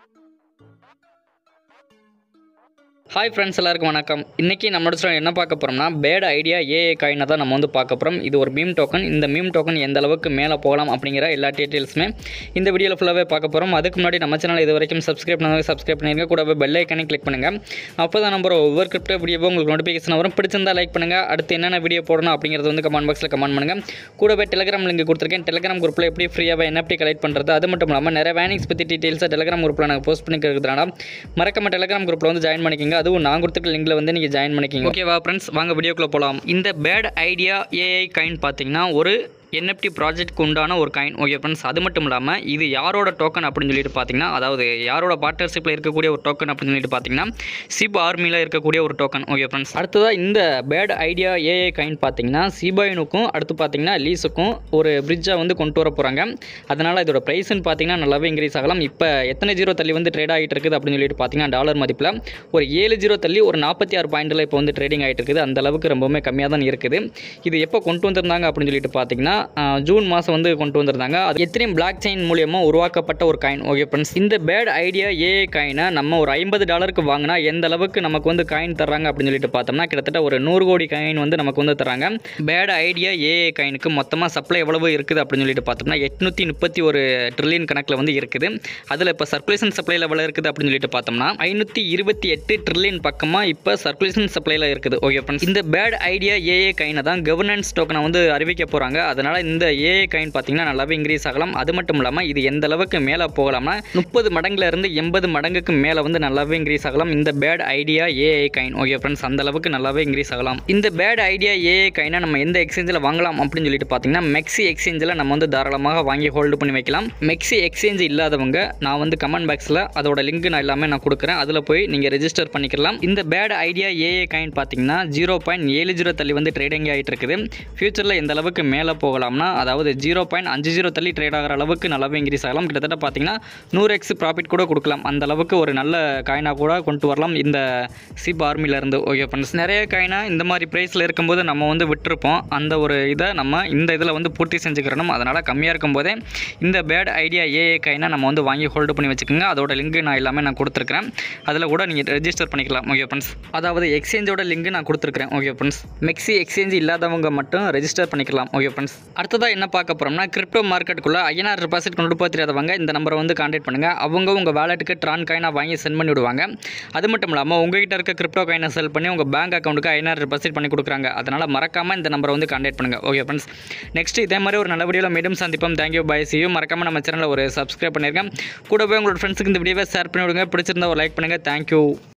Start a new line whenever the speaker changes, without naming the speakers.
hi friends எல்லாருக்கும் வணக்கம் இன்றைக்கி நம்மளோட சேனல் என்ன பார்க்க போகிறோம்னா பேட் ஐடியா ஏஏ காயினை தான் நம்ம வந்து பார்க்க போகிறோம் இது ஒரு மீம் டோக்கன் இந்த மீம் டோக்கன் எந்த அளவுக்கு மேலே போகலாம் அப்படிங்கிற எல்லா டீட்டெயில்ஸுமே இந்த வீடியோவில் ஃபுல்லாகவே பார்க்க போகிறோம் அதுக்கு முன்னாடி நம்ம சேனல் இது வரைக்கும் சப்ஸ்கிரைப் பண்ணாத சப்ஸ்கிரைப் பண்ணிருங்க கூடவே பெல் ஐக்கனை கிளிக் பண்ணுங்கள் அப்போ தான் நம்ம ஒவ்வொரு கிரிப்டோ வீடியோவும் உங்களுக்கு நோட்டிஃபிகேஷன் வரும் பிடிச்சிருந்தா லைக் பண்ணுங்கள் அடுத்து என்னென்ன வீடியோ போடணும் அப்படிங்கிறது வந்து கமெண்ட் பாக்ஸில் கமெண்ட் பண்ணுங்கள் கூடவே டெலிகிராம் லிங்க் கொடுத்துருக்கேன் டெலிகிராம் குரூப்பில் எப்படி ஃப்ரீயாக NFT கலெக்ட் பண்ணுறது அது மட்டும் இல்லாமல் நிறைய வேனிங்ஸ் பற்றி டீட்டெயில்ஸை டெலிகிராம் குரூப்பில் நாங்கள் போஸ்ட் பண்ணிக்கிறதுனால மறக்காம டெலிகிராம் குரூப்பில் வந்து ஜாயின் பண்ணிக்கோங்க அதுவும் நான் கொடுத்துருக்க லிங்கில் வந்து நீங்கள் ஜாயின் பண்ணிக்கிங்க ஓகேவா ஃப்ரெண்ட்ஸ் வாங்க வீடியோக்குள்ளே போகலாம் இந்த பேட் ஐடியா ஏஐ காயின் பார்த்தீங்கன்னா ஒரு என்எஃப்டி ப்ராஜெக்ட்க்கு உண்டான ஒரு காயின் ஓகே ஃப்ரெண்ட்ஸ் அது மட்டும் இல்லாமல் இது யாரோட டோக்கன் அப்படின்னு சொல்லிட்டு பார்த்தீங்கன்னா அதாவது யாரோட பார்ட்னர்ஷிப்பில் இருக்கக்கூடிய ஒரு டோக்கன் அப்படின்னு சொல்லிட்டு பார்த்தீங்கன்னா சிப் ஆர்மியில் இருக்கக்கூடிய ஒரு டோக்கன் ஓகே ஃப்ரெண்ட்ஸ் அடுத்ததாக இந்த பேட் ஐடியா ஏஏ காயின் பார்த்தீங்கன்னா சிபாயினுக்கும் அடுத்து பார்த்தீங்கன்னா லீஸுக்கும் ஒரு பிரிட்ஜை வந்து கொண்டு வர போகிறாங்க அதனால் இதோட ப்ரைஸ்னு பார்த்தீங்கன்னா நல்லாவே இன்க்ரீஸ் ஆகலாம் இப்போ எத்தனை ஜீரோ தள்ளி வந்து ட்ரேட் ஆகிட்டு இருக்குது அப்படின்னு சொல்லிட்டு பார்த்தீங்கன்னா டாலர் மதிப்பில் ஒரு ஏழு ஜீரோ தள்ளி ஒரு நாற்பத்தி ஆறு பாயிண்டில் இப்போ வந்து ட்ரேடிங் ஆகிட்டு இருக்குது அந்த அளவுக்கு ரொம்பவுமே கம்மியாக தான் இருக்குது இது எப்போ கொண்டு வந்திருந்தாங்க அப்படின்னு சொல்லிட்டு பார்த்தீங்கன்னா ஆஹ், ஜூன் மாதம் வந்து கொண்டு வந்திருந்தாங்க அது எத்தனையும் பிளாக் செயின் மூலியமாக உருவாக்கப்பட்ட ஒரு காயின் ஓகே ஃப்ரெண்ட்ஸ் இந்த பேட் ஐடியா ஏஏ காயினை நம்ம ஒரு ஐம்பது டாலருக்கு வாங்கினா எந்த அளவுக்கு நமக்கு வந்து காயின் தர்றாங்க அப்படின்னு சொல்லிட்டு பார்த்தோம்னா கிட்டத்தட்ட ஒரு நூறு கோடி காயின் வந்து நமக்கு வந்து தராங்க பேட் ஐடியா ஏஏ காயினுக்கு மொத்தமாக சப்ளை எவ்வளவு இருக்குது அப்படின்னு சொல்லிட்டு பார்த்தோம்னா எட்நூற்றி முப்பத்தி ஒரு ட்ரில்லியன் கணக்கில் வந்து இருக்குது அதில் இப்போ சர்க்குலேஷன் சப்ளைல எவ்வளோ இருக்குது அப்படின்னு சொல்லிட்டு பார்த்தோம்னா ஐநூற்றி இருபத்தி எட்டு ட்ரில்லியன் பக்கமாக இப்போ சர்க்குலேஷன் சப்ளைல இருக்குது ஓகே ஃப்ரெண்ட்ஸ் இந்த பேட் ஐடியா ஏஏ காயினை தான் கவர்னன்ஸ் டோக்கனை வந்து அறிவிக்க போகிறாங்க அதனால் இந்த ஏஏ காயின் பார்த்தீங்கன்னா நல்லாவே இன்க்ரீஸ் ஆகலாம் அது மட்டும் இல்லாமல் இது எந்த அளவுக்கு மேலே போகலாம்னா முப்பது மடங்குல இருந்து எண்பது மடங்குக்கு மேலே வந்து நல்லாவே இன்க்ரீஸ் ஆகலாம் இந்த bad idea AI coin okay friends அந்த அளவுக்கு நல்லாவே இன்க்ரீஸ் ஆகலாம் இந்த பேட் ஐடியா ஏஏ காயினை நம்ம எந்த எக்ஸ்சேஞ்சில் வாங்கலாம் அப்படின்னு சொல்லிட்டு பார்த்தீங்கன்னா மெக்ஸி எக்ஸ்சேஞ்சில் நம்ம வந்து தாராளமாக வாங்கி ஹோல்டு பண்ணி வைக்கலாம் மெக்ஸி எக்ஸ்சேஞ்ச் இல்லாதவங்க நான் வந்து கமெண்ட் பாக்ஸில் அதோட லிங்க் நான் எல்லாமே நான் கொடுக்குறேன் அதில் போய் நீங்கள் ரெஜிஸ்டர் பண்ணிக்கலாம் இந்த பேட் ஐடியா ஏஏ காயின் பார்த்தீங்கன்னா ஜீரோ பாயிண்ட் ஏழு ஜீரோ தள்ளி வந்து ட்ரேடிங் ஆகிட்டு இருக்குது ஃபியூச்சரில் எந்த அளவுக்கு மேலே போகலாம்னா அதாவது ஜீரோ பாயிண்ட் அஞ்சு ஜீரோ தள்ளி ட்ரேட் ஆகிற அளவுக்கு நல்லாவே இன்க்ரீஸ் ஆகலாம் கிட்டத்தட்ட பார்த்தீங்கன்னா நூறு எக்ஸ் ப்ராஃபிட் கூட கொடுக்கலாம் அந்த அளவுக்கு ஒரு நல்ல காயினாக கூட கொண்டு வரலாம் இந்த சிப் ஆர்மிலேருந்து ஓகே ஃப்ரெண்ட்ஸ் நிறைய காயினா இந்த மாதிரி ப்ரைஸில் இருக்கும்போது நம்ம வந்து விட்டுருப்போம் அந்த ஒரு இதை நம்ம இந்த இதில் வந்து பூர்த்தி செஞ்சுக்கிறணும் அதனால் கம்மியாக இருக்கும்போதே இந்த பேட் ஐடியா ஏஏ காயினை நம்ம வந்து வாங்கி ஹோல்டு பண்ணி வச்சுக்கோங்க அதோட லிங்க் நான் எல்லாமே நான் கொடுத்துருக்கிறேன் அதில் கூட நீங்கள் ரெஜிஸ்டர் பண்ணிக்கலாம் ஓகே ஃப்ரெண்ட்ஸ் அதாவது எக்ஸ்சேஞ்சோட லிங்க் நான் கொடுத்துருக்கிறேன் ஓகே ஃப்ரெண்ட்ஸ் மெக்ஸி எக்ஸ்சேஞ்ச் இல்லாதவங்க மட்டும் ரெஜிஸ்டர் பண்ணிக்கலாம் ஓகே ஃப்ரெண்ட்ஸ் அடுத்ததாக என்ன பார்க்க போகிறோம்னா கிரிப்டோ மார்க்கெட்டுக்குள்ளே ஐஎன்ஆர் டெபாசிட் கொண்டு போக தெரியாதவங்க இந்த நம்பரை வந்து கான்டாக்ட் பண்ணுங்கள் அவங்க உங்கள் வேலெட்டுக்கு ட்ரான் காயினாக வாங்கி சென்ட் பண்ணி விடுவாங்க அது மட்டும் இல்லாமல் உங்ககிட்ட இருக்க கிரிப்டோ காயினை செல் பண்ணி உங்கள் பேங்க் அக்கௌண்ட்டுக்கு ஐஎன்ஆர் டெபாசிட் பண்ணி கொடுக்குறாங்க அதனால் மறக்காமல் இந்த நம்பரை வந்து கான்டாக்ட் பண்ணுங்கள் ஓகே ஃப்ரெண்ட்ஸ் நெக்ஸ்ட் இதே மாதிரி ஒரு நல்ல வீடியோவில் மீண்டும் சந்திப்போம் தேங்க்யூ பாய் சியூ மறக்காமல் நம்ம சேனலில் ஒரு சப்ஸ்கிரைப் பண்ணியிருக்கேன் கூடவே உங்களோட ஃப்ரெண்ட்ஸுக்கு இந்த வீடியோவை ஷேர் பண்ணி விடுங்க பிடிச்சிருந்தா ஒரு லைக் பண்ணுங்கள் தேங்க்யூ